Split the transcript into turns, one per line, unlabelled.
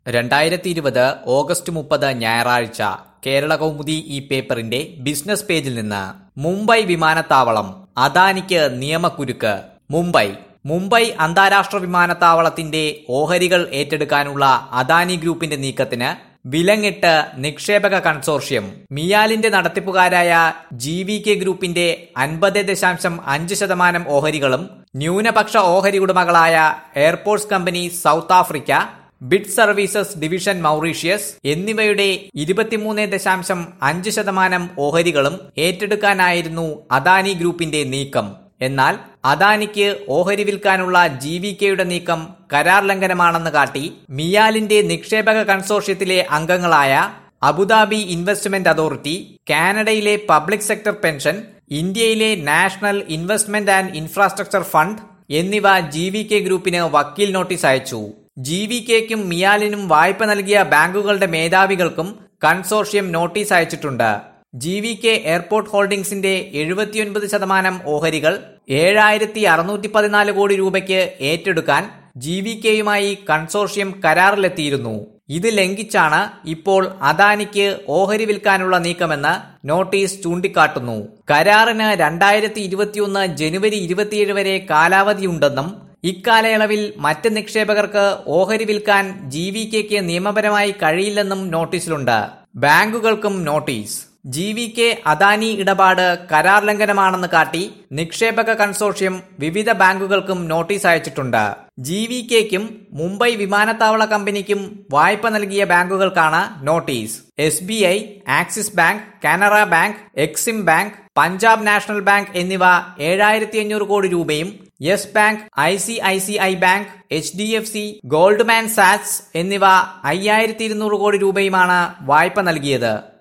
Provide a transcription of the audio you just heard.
രണ്ടായിരത്തി ഇരുപത് ഓഗസ്റ്റ് മുപ്പത് ഞായറാഴ്ച കേരള കൗമുദി ഈ പേപ്പറിന്റെ ബിസിനസ് പേജിൽ നിന്ന് മുംബൈ വിമാനത്താവളം അദാനിക്ക് നിയമക്കുരുക്ക് മുംബൈ മുംബൈ അന്താരാഷ്ട്ര വിമാനത്താവളത്തിന്റെ ഓഹരികൾ ഏറ്റെടുക്കാനുള്ള അദാനി ഗ്രൂപ്പിന്റെ നീക്കത്തിന് വിലങ്ങിട്ട് നിക്ഷേപക കൺസോർഷ്യം മിയാലിന്റെ നടത്തിപ്പുകാരായ ജി വി കെ ഗ്രൂപ്പിന്റെ അൻപത് ദശാംശം അഞ്ച് ശതമാനം ഓഹരികളും ന്യൂനപക്ഷ ഓഹരി ഉടമകളായ airports company South Africa bid services division Mauritius എന്നിവയുടെ ഇരുപത്തിമൂന്ന് ദശാംശം അഞ്ച് ശതമാനം ഓഹരികളും ഏറ്റെടുക്കാനായിരുന്നു അദാനി ഗ്രൂപ്പിന്റെ നീക്കം എന്നാൽ അദാനിക്ക് ഓഹരി വിൽക്കാനുള്ള ജി വി കെയുടെ നീക്കം കരാർ ലംഘനമാണെന്ന് കാട്ടി മിയാലിന്റെ നിക്ഷേപക കൺസോർഷ്യത്തിലെ അംഗങ്ങളായ അബുദാബി ഇൻവെസ്റ്റ്മെന്റ് അതോറിറ്റി കാനഡയിലെ പബ്ലിക് സെക്ടർ പെൻഷൻ ഇന്ത്യയിലെ national investment and infrastructure fund എന്നിവ ജി വി കെ ഗ്രൂപ്പിന് വക്കീൽ നോട്ടീസ് അയച്ചു ജി വി കെക്കും മിയാലിനും വായ്പ നൽകിയ ബാങ്കുകളുടെ മേധാവികൾക്കും കൺസോർഷ്യം നോട്ടീസ് അയച്ചിട്ടുണ്ട് ജി വി കെ എയർപോർട്ട് ഹോൾഡിംഗ്സിന്റെ എഴുപത്തിയൊൻപത് ശതമാനം ഓഹരികൾ ഏഴായിരത്തി അറുന്നൂറ്റി പതിനാല് കോടി രൂപയ്ക്ക് ഏറ്റെടുക്കാൻ ജി വി കെയുമായി കൺസോർഷ്യം കരാറിലെത്തിയിരുന്നു ഇത് ലംഘിച്ചാണ് ഇപ്പോൾ അദാനിക്ക് ഓഹരി വിൽക്കാനുള്ള നീക്കമെന്ന് നോട്ടീസ് ചൂണ്ടിക്കാട്ടുന്നു കരാറിന് രണ്ടായിരത്തി ഇരുപത്തിയൊന്ന് ജനുവരി ഇരുപത്തിയേഴ് വരെ കാലാവധിയുണ്ടെന്നും ഇക്കാലയളവിൽ മറ്റ് നിക്ഷേപകർക്ക് ഓഹരി വിൽക്കാൻ ജി വി കെക്ക് നിയമപരമായി കഴിയില്ലെന്നും നോട്ടീസിലുണ്ട് ബാങ്കുകൾക്കും notice G V K Adani ഇടപാട് കരാർ ലംഘനമാണെന്ന് കാട്ടി നിക്ഷേപക കൺസോർഷ്യം വിവിധ ബാങ്കുകൾക്കും നോട്ടീസ് അയച്ചിട്ടുണ്ട് ജി വി കെക്കും മുംബൈ വിമാനത്താവള കമ്പനിക്കും വായ്പ നൽകിയ ബാങ്കുകൾക്കാണ് notice S B I Axis bank Canara bank Exim bank Punjab national bank എന്നിവ ഏഴായിരത്തി അഞ്ഞൂറ് കോടി രൂപയും Yes bank I C I C I bank H D F C Goldman സാറ്റ്സ് എന്നിവ അയ്യായിരത്തി ഇരുന്നൂറ് കോടി രൂപയുമാണ് വായ്പ നൽകിയത്